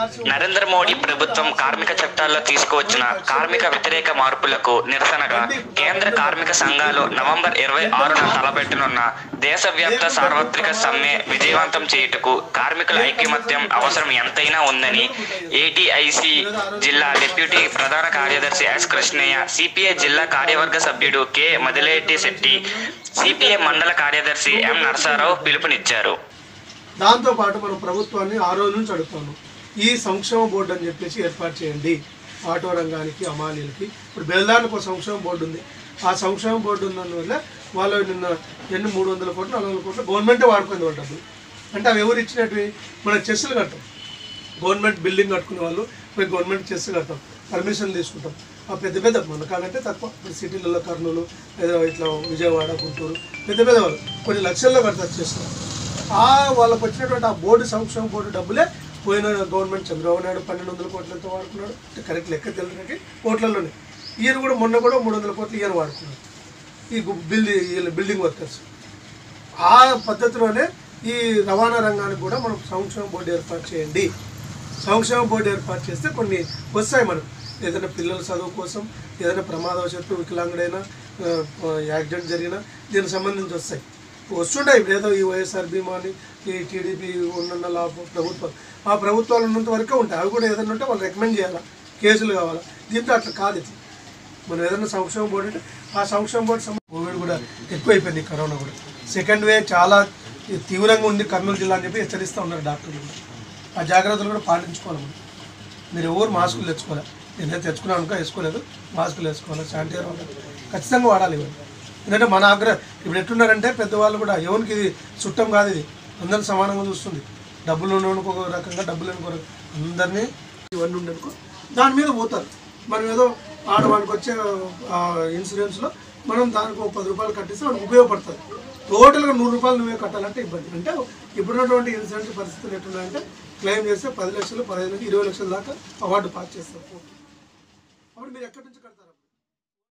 నరేంద్ర మోడీ ప్రభుత్వం కార్మిక చట్టాల్లో తీసుకువచ్చిన కార్మిక వ్యతిరేక మార్పులకు నిరసనగా కేంద్ర కార్మిక సంఘాలు నవంబర్ ఇరవై ఆరున తలపెట్టనున్న దేశవ్యాప్త సార్వత్రిక సమ్మె విజయవంతం చేయుటకు కార్మికుల ఐకమత్యం అవసరం ఎంతైనా ఉందని ఏటీఐసి జిల్లా డిప్యూటీ ప్రధాన కార్యదర్శి ఎస్ కృష్ణయ్య సిపిఐ జిల్లా కార్యవర్గ సభ్యుడు కె మదిలేటి శెట్టి సిపిఐ మండల కార్యదర్శి ఎం నరసారావు పిలుపునిచ్చారు దాంతోపాటు మనం ప్రభుత్వాన్ని ఆ రోజు నుంచి అడుగుతాను ఈ సంక్షేమ బోర్డు అని చెప్పేసి ఏర్పాటు చేయండి ఆటో రంగానికి అమాలీలకి ఇప్పుడు బెల్దానికి ఒక సంక్షేమ బోర్డు ఉంది ఆ సంక్షేమ బోర్డు ఉన్నందువల్ల వాళ్ళు నిన్న ఎన్ని మూడు వందల కోట్లు నాలుగు వందల కోట్లు గవర్నమెంటే వాడుకుంది వాళ్ళ డబ్బులు అంటే అవి ఎవరు ఇచ్చినట్టు మన చెస్సులు కట్టాం గవర్నమెంట్ బిల్డింగ్ కట్టుకునే వాళ్ళు పోయి గవర్నమెంట్ చెస్ కడతాం పర్మిషన్ తీసుకుంటాం ఆ పెద్ద పెద్ద మన కాదంటే తక్కువ ఇప్పుడు సిటీలలో కర్నూలు లేదా ఇట్లా విజయవాడ గుంటూరు పెద్ద పెద్ద వాళ్ళు కొన్ని లక్షల్లో కడతారు చేస్తారు ఆ వాళ్ళకి వచ్చినటువంటి ఆ బోర్డు సంక్షేమ బోర్డు డబ్బులే పోయిన గవర్నమెంట్ చంద్రబాబు నాయుడు పన్నెండు వందల కోట్లతో వాడుకున్నాడు అంటే కరెక్ట్ లెక్క తెలియడానికి కోట్లలోనే ఈయన కూడా మొన్న కూడా మూడు వందల కోట్లు ఈయన వాడుకున్నాడు ఈ బిల్డింగ్ బిల్డింగ్ వర్కర్స్ ఆ పద్ధతిలోనే ఈ రవాణా రంగానికి కూడా మనం సంక్షేమ బోర్డు ఏర్పాటు చేయండి సంక్షేమ బోర్డు ఏర్పాటు చేస్తే కొన్ని వస్తాయి మనం ఏదైనా పిల్లల చదువు కోసం ఏదైనా ప్రమాదవశాత్తు వికలాంగుడైనా ఆ, యాక్సిడెంట్ జరిగినా దీనికి సంబంధించి వస్తాయి వస్తుంటాయి ఇప్పుడు ఏదో ఈ వైఎస్ఆర్ బీమా అని ఈ టీడీపీ ఉన్న లా ప్రభుత్వం ఆ ప్రభుత్వాలు ఉన్నంత వరకే ఉంటాయి అవి కూడా ఏదైనా ఉంటే వాళ్ళు రికమెండ్ చేయాలా కేసులు కావాలా దీంట్లో అట్లా కాదు ఇది మనం ఏదైనా సంక్షేమ బోర్డు అంటే ఆ సంక్షేమ బోర్డు సంబంధ కోవిడ్ కూడా ఎక్కువైపోయింది ఈ కరోనా కూడా సెకండ్ వేవ్ చాలా తీవ్రంగా ఉంది కర్నూలు జిల్లా అని చెప్పి హెచ్చరిస్తూ ఉన్నారు డాక్టర్లు కూడా ఆ జాగ్రత్తలు కూడా పాటించుకోవాలి మనం మీరు ఎవరు మాస్కులు తెచ్చుకోవాలి నేనే తెచ్చుకున్నాను అనుకో వేసుకోలేదు మాస్కులు వేసుకోవాలి శానిటైజర్ వాడాలి ఖచ్చితంగా వాడాలి ఇవన్నీ ఎందుకంటే మన ఆగ్రహం ఇప్పుడు ఎట్టున్నారంటే పెద్దవాళ్ళు కూడా ఎవరికి ఇది చుట్టం కాదు ఇది అందరిని సమానంగా చూస్తుంది డబ్బులు ఉన్నోనికి ఒక రకంగా డబ్బులు లేనికి ఒక రకంగా. అందరినీ ఇవన్నీ ఉండనుకో దాని మీద పోతారు మనం ఏదో ఆడవాళ్ళకి వచ్చే ఆ, ఇన్సూరెన్స్లో మనం దానికి ఒక పది రూపాయలు కట్టిస్తే మనకు ఉపయోగపడుతుంది టోటల్గా నూరు రూపాయలు నువ్వే కట్టాలంటే ఇబ్బంది అంటే ఇప్పుడున్నటువంటి ఇన్సూరెన్స్ పరిస్థితులు ఎట్లున్నాయంటే క్లెయిమ్ చేస్తే పది లక్షలు పదిహేను నుంచి ఇరవై లక్షల దాకా అవార్డు పాస్ చేస్తారు అప్పుడు మీరు ఎక్కడి నుంచి కడతారు